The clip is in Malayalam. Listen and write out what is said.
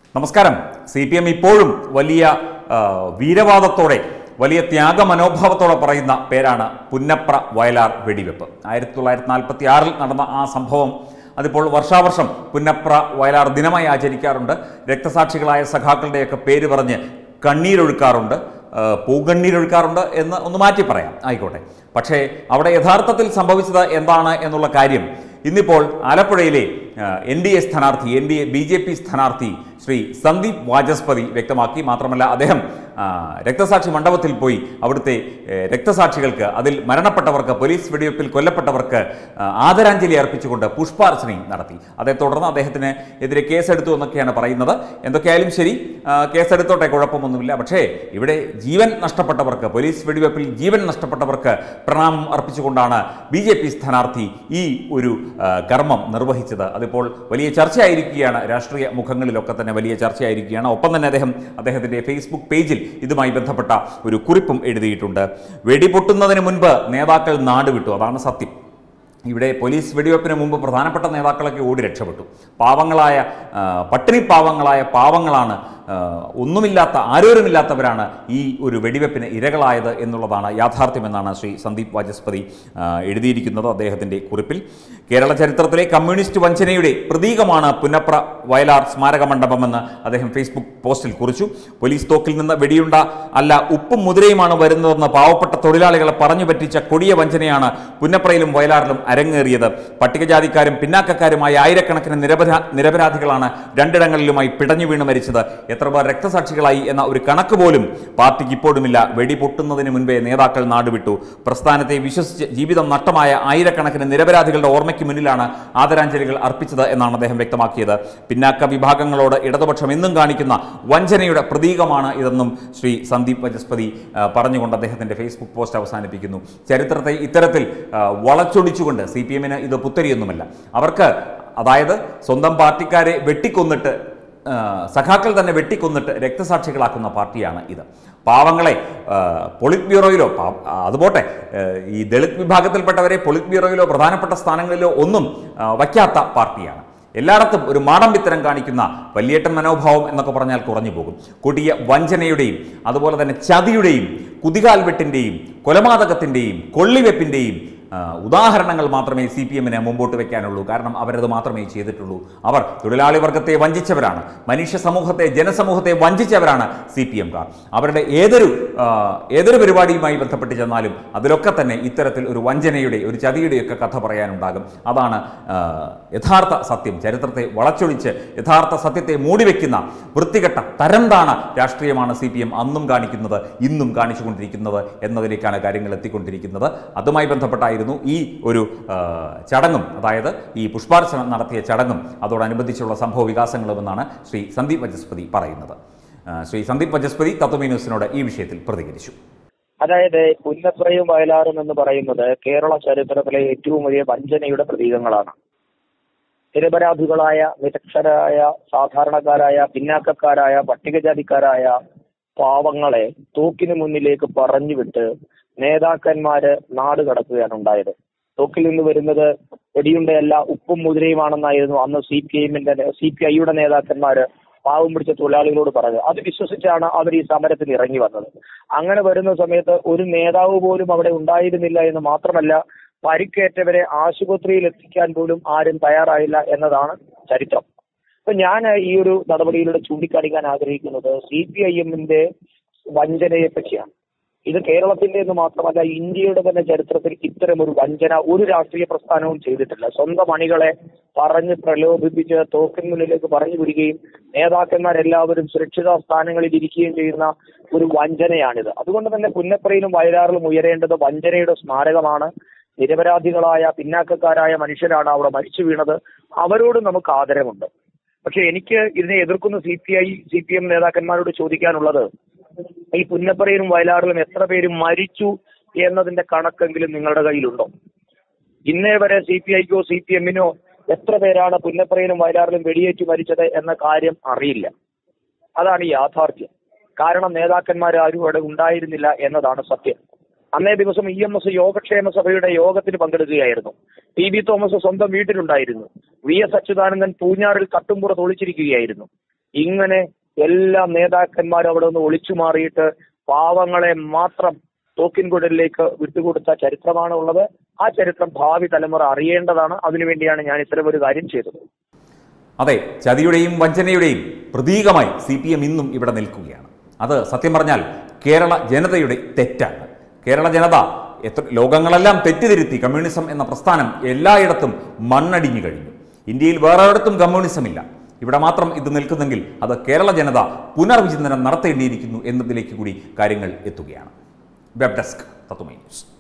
നമസ്കാരം സി പി എം ഇപ്പോഴും വലിയ ആ, വീരവാദത്തോടെ വലിയ ത്യാഗമനോഭാവത്തോടെ പറയുന്ന പേരാണ് പുന്നപ്ര വയലാർ വെടിവെപ്പ് ആയിരത്തി തൊള്ളായിരത്തി നാൽപ്പത്തി ആറിൽ നടന്ന ആ സംഭവം അതിപ്പോൾ വർഷാവർഷം പുന്നപ്ര വയലാർ ദിനമായി ആചരിക്കാറുണ്ട് രക്തസാക്ഷികളായ സഖാക്കളുടെയൊക്കെ പേര് പറഞ്ഞ് കണ്ണീരൊഴുക്കാറുണ്ട് ആ, പൂങ്കണ്ണീരൊഴുക്കാറുണ്ട് എന്ന് ഒന്ന് മാറ്റി പറയാം ആയിക്കോട്ടെ പക്ഷേ അവിടെ യഥാർത്ഥത്തിൽ സംഭവിച്ചത് എന്താണ് എന്നുള്ള കാര്യം ഇന്നിപ്പോൾ ആലപ്പുഴയിലെ എൻ ഡി എ സ്ഥാനാർത്ഥി N D A B J P സ്ഥാനാർത്ഥി ശ്രീ സന്ദീപ് വാചസ്പതി വ്യക്തമാക്കി മാത്രമല്ല അദ്ദേഹം ആ, രക്തസാക്ഷി മണ്ഡപത്തിൽ പോയി അവിടുത്തെ ഏ, രക്തസാക്ഷികൾക്ക് അതിൽ മരണപ്പെട്ടവർക്ക് പോലീസ് വെടിവെപ്പിൽ കൊല്ലപ്പെട്ടവർക്ക് ആ, ആദരാഞ്ജലി അർപ്പിച്ചുകൊണ്ട് പുഷ്പാർച്ചനയും നടത്തി അതേ തുടർന്ന് അദ്ദേഹത്തിന് എതിരെ കേസെടുത്തു എന്നൊക്കെയാണ് പറയുന്നത് എന്തൊക്കെയായാലും ശരി ആ, കേസെടുത്തോട്ടെ കുഴപ്പമൊന്നുമില്ല പക്ഷേ ഇവിടെ ജീവൻ നഷ്ടപ്പെട്ടവർക്ക് പോലീസ് വെടിവെപ്പിൽ ജീവൻ നഷ്ടപ്പെട്ടവർക്ക് പ്രണാമം അർപ്പിച്ചുകൊണ്ടാണ് ബി ജെ പി സ്ഥാനാർത്ഥി ഈ ഒരു ആ, കർമ്മം നിർവഹിച്ചത് അതിപ്പോൾ വലിയ ചർച്ചയായിരിക്കുകയാണ് രാഷ്ട്രീയ മുഖങ്ങളിലൊക്കെ തന്നെ വലിയ ചർച്ചയായിരിക്കുകയാണ് ഒപ്പം തന്നെ അദ്ദേഹം അദ്ദേഹത്തിൻ്റെ ഫേസ്ബുക്ക് പേജിൽ ഇതുമായി ബന്ധപ്പെട്ട ഒരു കുറിപ്പും എഴുതിയിട്ടുണ്ട് വെടിപൊട്ടുന്നതിന് മുൻപ് നേതാക്കൾ നാടുവിട്ടു അതാണ് സത്യം ഇവിടെ പോലീസ് വെടിവെപ്പിന് മുമ്പ് പ്രധാനപ്പെട്ട നേതാക്കളൊക്കെ ഓടി രക്ഷപ്പെട്ടു പാവങ്ങളായ ആ, പട്ടിണി പാവങ്ങളായ പാവങ്ങളാണ് ആ, ഒന്നുമില്ലാത്ത ആരോരുമില്ലാത്തവരാണ് ഈ ഒരു വെടിവെപ്പിന് ഇരകളായത് എന്നുള്ളതാണ് യാഥാർത്ഥ്യമെന്നാണ് ശ്രീ സന്ദീപ് വാചസ്പതി ആ, എഴുതിയിരിക്കുന്നത് അദ്ദേഹത്തിൻ്റെ കുറിപ്പിൽ കേരള ചരിത്രത്തിലെ കമ്മ്യൂണിസ്റ്റ് വഞ്ചനയുടെ പ്രതീകമാണ് പുന്നപ്ര വയലാർ സ്മാരക മണ്ഡപമെന്ന് അദ്ദേഹം ഫേസ്ബുക്ക് പോസ്റ്റിൽ കുറിച്ചു പോലീസ് തോക്കിൽ നിന്ന് വെടിയുണ്ട അല്ല ഉപ്പും മുതിരയുമാണ് വരുന്നതെന്ന് പാവപ്പെട്ട തൊഴിലാളികളെ പറഞ്ഞു പറ്റിച്ച കൊടിയ വഞ്ചനയാണ് പുന്നപ്രയിലും വയലാറിലും അരങ്ങേറിയത് പട്ടികജാതിക്കാരും പിന്നാക്കക്കാരുമായ ആയിരക്കണക്കിന് നിരപരാ നിരപരാധികളാണ് രണ്ടിടങ്ങളിലുമായി പിടഞ്ഞു വീണ് മരിച്ചത് എത്ര പേർ രക്തസാക്ഷികളായി എന്ന ഒരു കണക്ക് പോലും പാർട്ടിക്ക് ഇപ്പോഴുമില്ല വെടി പൊട്ടുന്നതിന് മുൻപേ നേതാക്കൾ നാടുവിട്ടു പ്രസ്ഥാനത്തെ വിശ്വസിച്ച് ജീവിതം നഷ്ടമായ ആയിരക്കണക്കിന് നിരപരാധികളുടെ ഓർമ്മയ്ക്ക് മുന്നിലാണ് ആദരാഞ്ജലികൾ അർപ്പിച്ചത് എന്നാണ് അദ്ദേഹം വ്യക്തമാക്കിയത് പിന്നാക്ക വിഭാഗങ്ങളോട് ഇടതുപക്ഷം എന്നും കാണിക്കുന്ന വഞ്ചനയുടെ പ്രതീകമാണ് ഇതെന്നും ശ്രീ സന്ദീപ് വചസ്പതി ആ, പറഞ്ഞുകൊണ്ട് അദ്ദേഹത്തിന്റെ ഫേസ്ബുക്ക് പോസ്റ്റ് അവസാനിപ്പിക്കുന്നു ചരിത്രത്തെ ഇത്തരത്തിൽ ആ, വളച്ചൊടിച്ചുകൊണ്ട് സി പി എമ്മിന് ഇത് പുത്തരിയൊന്നുമല്ല അവർക്ക് അതായത് സ്വന്തം പാർട്ടിക്കാരെ വെട്ടിക്കൊന്നിട്ട് ആ, സഖാക്കൾ തന്നെ വെട്ടിക്കൊന്നിട്ട് രക്തസാക്ഷികളാക്കുന്ന പാർട്ടിയാണ് ഇത് പാവങ്ങളെ ആ, പൊളിറ്റ് ബ്യൂറോയിലോ പാ- ആ, അതുപോട്ടെ ആ, ഈ ദളിത് വിഭാഗത്തിൽപ്പെട്ടവരെ പൊളിറ്റ് ബ്യൂറോയിലോ പ്രധാനപ്പെട്ട സ്ഥാനങ്ങളിലോ ഒന്നും ആ, വയ്ക്കാത്ത പാർട്ടിയാണ് എല്ലായിടത്തും ഒരു മാടമ്പിത്തരം കാണിക്കുന്ന വലിയേട്ടൻ മനോഭാവം എന്നൊക്കെ പറഞ്ഞാൽ കുറഞ്ഞു പോകും കൊടിയ വഞ്ചനയുടെയും അതുപോലെ തന്നെ ചതിയുടെയും കുതികാൽ വെട്ടിൻ്റെയും കൊലപാതകത്തിൻ്റെയും കൊള്ളിവെപ്പിൻ്റെയും ആ, ഉദാഹരണങ്ങൾ മാത്രമേ സി പി എമ്മിന് മുമ്പോട്ട് വെക്കാനുള്ളൂ കാരണം അവരത് മാത്രമേ ചെയ്തിട്ടുള്ളൂ അവർ തൊഴിലാളി വർഗത്തെ വഞ്ചിച്ചവരാണ് മനുഷ്യ സമൂഹത്തെ ജനസമൂഹത്തെ വഞ്ചിച്ചവരാണ് സി പി എംകാർ അവരുടെ ഏതൊരു ആ, ഏതൊരു പരിപാടിയുമായി ബന്ധപ്പെട്ട് ചെന്നാലും അതിലൊക്കെ തന്നെ ഇത്തരത്തിൽ ഒരു വഞ്ചനയുടെ ഒരു ചതിയുടെയൊക്കെ കഥ പറയാനുണ്ടാകും അതാണ് ആ, യഥാർത്ഥ സത്യം ചരിത്രത്തെ വളച്ചൊടിച്ച് യഥാർത്ഥ സത്യത്തെ മൂടിവെക്കുന്ന വൃത്തികെട്ട തരംതാണ രാഷ്ട്രീയമാണ് സി പി എം അന്നും കാണിക്കുന്നത് ഇന്നും കാണിച്ചുകൊണ്ടിരിക്കുന്നത് എന്നതിലേക്കാണ് കാര്യങ്ങൾ എത്തിക്കൊണ്ടിരിക്കുന്നത് അതുമായി ബന്ധപ്പെട്ടായിരുന്നു ഈ ഒരു ആ, ചടങ്ങും അതായത് ഈ പുഷ്പാർച്ചന നടത്തിയ ചടങ്ങും അതോടനുബന്ധിച്ചുള്ള സംഭവ വികാസങ്ങളുമെന്നാണ് ശ്രീ സന്ദീപ് വചസ്പതി പറയുന്നത് ആ, ശ്രീ സന്ദീപ് വചസ്പതി തത്വമീ ന്യൂസിനോട് ഈ വിഷയത്തിൽ പ്രതികരിച്ചു അതായത് പുന്നപ്രയും വയലാറും എന്ന് പറയുന്നത് കേരള ചരിത്രത്തിലെ ഏറ്റവും വലിയ വഞ്ചനയുടെ പ്രതീകങ്ങളാണ് നിരപരാധികളായ നിരക്ഷരായ സാധാരണക്കാരായ പിന്നാക്കക്കാരായ പട്ടികജാതിക്കാരായ പാവങ്ങളെ തൂക്കിന് മുന്നിലേക്ക് പറഞ്ഞു വിട്ട് നേതാക്കന്മാര് നാട് കടക്കുകയാണ് ഉണ്ടായത് തോക്കിൽ നിന്ന് വരുന്നത് വെടിയുണ്ടയല്ല ഉപ്പും മുതിരയുമാണെന്നായിരുന്നു അന്ന് സി പി ഐഎമ്മിന്റെ സി പി ഐയുടെ നേതാക്കന്മാര് പാവം പിടിച്ച തൊഴിലാളികളോട് പറഞ്ഞത് അത് വിശ്വസിച്ചാണ് അവർ ഈ സമരത്തിൽ ഇറങ്ങി വന്നത് അങ്ങനെ വരുന്ന സമയത്ത് ഒരു നേതാവ് പോലും അവിടെ ഉണ്ടായിരുന്നില്ല എന്ന് മാത്രമല്ല പരിക്കേറ്റവരെ ആശുപത്രിയിൽ എത്തിക്കാൻ പോലും ആരും തയ്യാറായില്ല എന്നതാണ് ചരിത്രം അപ്പൊ ഞാൻ ഈ ഒരു നടപടിയിലൂടെ ചൂണ്ടിക്കാണിക്കാൻ ആഗ്രഹിക്കുന്നത് സി പി ഐ എമ്മിന്റെ വഞ്ചനയെ പറ്റിയാണ് ഇത് കേരളത്തിന്റെ എന്ന് മാത്രമല്ല ഇന്ത്യയുടെ തന്നെ ചരിത്രത്തിൽ ഇത്തരം ഒരു വഞ്ചന ഒരു രാഷ്ട്രീയ പ്രസ്ഥാനവും ചെയ്തിട്ടില്ല സ്വന്തം അണികളെ പറഞ്ഞ് പ്രലോഭിപ്പിച്ച് തോക്കിന് മുന്നിലേക്ക് പറഞ്ഞു വിടുകയും നേതാക്കന്മാരെല്ലാവരും സുരക്ഷിത സ്ഥാനങ്ങളിൽ ഇരിക്കുകയും ചെയ്യുന്ന ഒരു വഞ്ചനയാണിത് അതുകൊണ്ട് തന്നെ പുന്നപ്രയിലും വയലാറിലും ഉയരേണ്ടത് വഞ്ചനയുടെ സ്മാരകമാണ് നിരപരാധികളായ പിന്നാക്കക്കാരായ മനുഷ്യരാണ് അവിടെ മരിച്ചു വീണത് അവരോട് നമുക്ക് ആദരവുണ്ട് പക്ഷെ എനിക്ക് ഇതിനെ എതിർക്കുന്ന C P I C P M നേതാക്കന്മാരോട് ചോദിക്കാനുള്ളത് ഈ പുന്നപ്പറയിലും വയലാറിലും എത്ര പേര് മരിച്ചു എന്നതിന്റെ കണക്കെങ്കിലും നിങ്ങളുടെ കയ്യിലുണ്ടോ ഇന്നേ വരെ സി പി ഐക്കോ സി പി എമ്മിനോ എത്ര പേരാണ് പുന്നപ്പറയിലും വയലാറിലും വെടിയേറ്റ് മരിച്ചത് എന്ന കാര്യം അറിയില്ല അതാണ് ഈ യാഥാർത്ഥ്യം കാരണം നേതാക്കന്മാർ ആരും അവിടെ ഉണ്ടായിരുന്നില്ല എന്നതാണ് സത്യം അന്നേ ദിവസം ഇ എം എസ് യോഗക്ഷേമ സഭയുടെ യോഗത്തിന് പങ്കെടുക്കുകയായിരുന്നു ടി ബി തോമസ് സ്വന്തം വീട്ടിലുണ്ടായിരുന്നു വി എസ് അച്യുതാനന്ദൻ പൂഞ്ഞാറിൽ കട്ടുംപുറത്ത് ഒളിച്ചിരിക്കുകയായിരുന്നു ഇങ്ങനെ എല്ലാ നേതാക്കന്മാരും അവിടെ നിന്ന് ഒളിച്ചു മാറിയിട്ട് പാവങ്ങളെ മാത്രം തോക്കിൻകുടലിലേക്ക് വിട്ടുകൊടുത്ത ചരിത്രമാണ് ഉള്ളത് ആ ചരിത്രം ഭാവി തലമുറ അറിയേണ്ടതാണ് അതിനുവേണ്ടിയാണ് ഞാൻ ഇത്തരം ഒരു കാര്യം ചെയ്തത് അതെ ചതിയുടെയും വഞ്ചനയുടെയും പ്രതീകമായി സി പി എം ഇന്നും ഇവിടെ നിൽക്കുകയാണ് അത് സത്യം പറഞ്ഞാൽ കേരള ജനതയുടെ തെറ്റാണ് കേരള ജനത എത്ര ലോകങ്ങളെല്ലാം തെറ്റിതിരുത്തി കമ്മ്യൂണിസം എന്ന പ്രസ്ഥാനം എല്ലായിടത്തും മണ്ണടിഞ്ഞു കഴിഞ്ഞു ഇന്ത്യയിൽ വേറെ ഒരിടത്തും കമ്മ്യൂണിസം ഇല്ല ഇവിടെ മാത്രം ഇത് നിൽക്കുന്നെങ്കിൽ അത് കേരള ജനത പുനർവിചിന്തനം നടത്തേണ്ടിയിരിക്കുന്നു എന്നതിലേക്ക് കൂടി കാര്യങ്ങൾ എത്തുകയാണ് വെബ് ഡെസ്ക് തത്വമൈ ന്യൂസ്